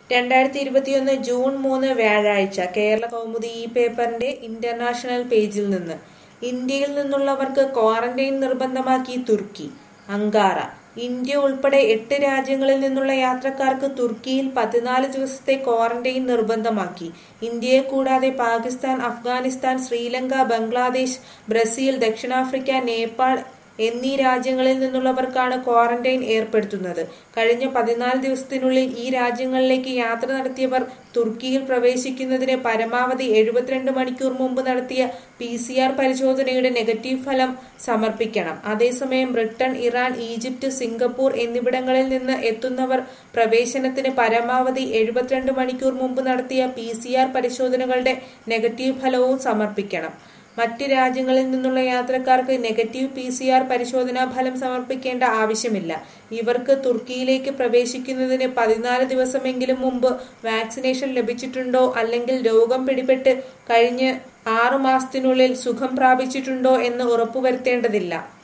രണ്ടായിരത്തി ഇരുപത്തിയൊന്ന് ജൂൺ മൂന്ന് വ്യാഴാഴ്ച കേരള കൗമുദി ഈ പേപ്പറിന്റെ ഇന്റർനാഷണൽ പേജിൽ നിന്ന് ഇന്ത്യയിൽ നിന്നുള്ളവർക്ക് ക്വാറന്റൈൻ നിർബന്ധമാക്കി തുർക്കി അങ്കാറ ഇന്ത്യ ഉൾപ്പെടെ എട്ട് രാജ്യങ്ങളിൽ നിന്നുള്ള യാത്രക്കാർക്ക് തുർക്കിയിൽ പതിനാല് ദിവസത്തെ ക്വാറന്റൈൻ നിർബന്ധമാക്കി ഇന്ത്യയെ കൂടാതെ പാകിസ്ഥാൻ അഫ്ഗാനിസ്ഥാൻ ശ്രീലങ്ക ബംഗ്ലാദേശ് ബ്രസീൽ ദക്ഷിണാഫ്രിക്ക നേപ്പാൾ എന്നീ രാജ്യങ്ങളിൽ നിന്നുള്ളവർക്കാണ് ക്വാറന്റൈൻ ഏർപ്പെടുത്തുന്നത് കഴിഞ്ഞ പതിനാല് ദിവസത്തിനുള്ളിൽ ഈ രാജ്യങ്ങളിലേക്ക് യാത്ര നടത്തിയവർ തുർക്കിയിൽ പ്രവേശിക്കുന്നതിന് പരമാവധി എഴുപത്തിരണ്ട് മണിക്കൂർ മുമ്പ് നടത്തിയ പി സി ആർ പരിശോധനയുടെ നെഗറ്റീവ് ഫലം സമർപ്പിക്കണം അതേസമയം ബ്രിട്ടൻ ഇറാൻ ഈജിപ്ത് സിംഗപ്പൂർ എന്നിവിടങ്ങളിൽ നിന്ന് എത്തുന്നവർ പ്രവേശനത്തിന് പരമാവധി എഴുപത്തിരണ്ട് മണിക്കൂർ മുമ്പ് നടത്തിയ പി സി ആർ പരിശോധനകളുടെ നെഗറ്റീവ് ഫലവും സമർപ്പിക്കണം മറ്റ് രാജ്യങ്ങളിൽ നിന്നുള്ള യാത്രക്കാർക്ക് നെഗറ്റീവ് പി സി ആർ പരിശോധനാ ഫലം സമർപ്പിക്കേണ്ട ആവശ്യമില്ല ഇവർക്ക് തുർക്കിയിലേക്ക് പ്രവേശിക്കുന്നതിന് പതിനാല് ദിവസമെങ്കിലും മുമ്പ് വാക്സിനേഷൻ ലഭിച്ചിട്ടുണ്ടോ അല്ലെങ്കിൽ രോഗം പിടിപെട്ട് കഴിഞ്ഞ് ആറു മാസത്തിനുള്ളിൽ സുഖം പ്രാപിച്ചിട്ടുണ്ടോ എന്ന് ഉറപ്പുവരുത്തേണ്ടതില്ല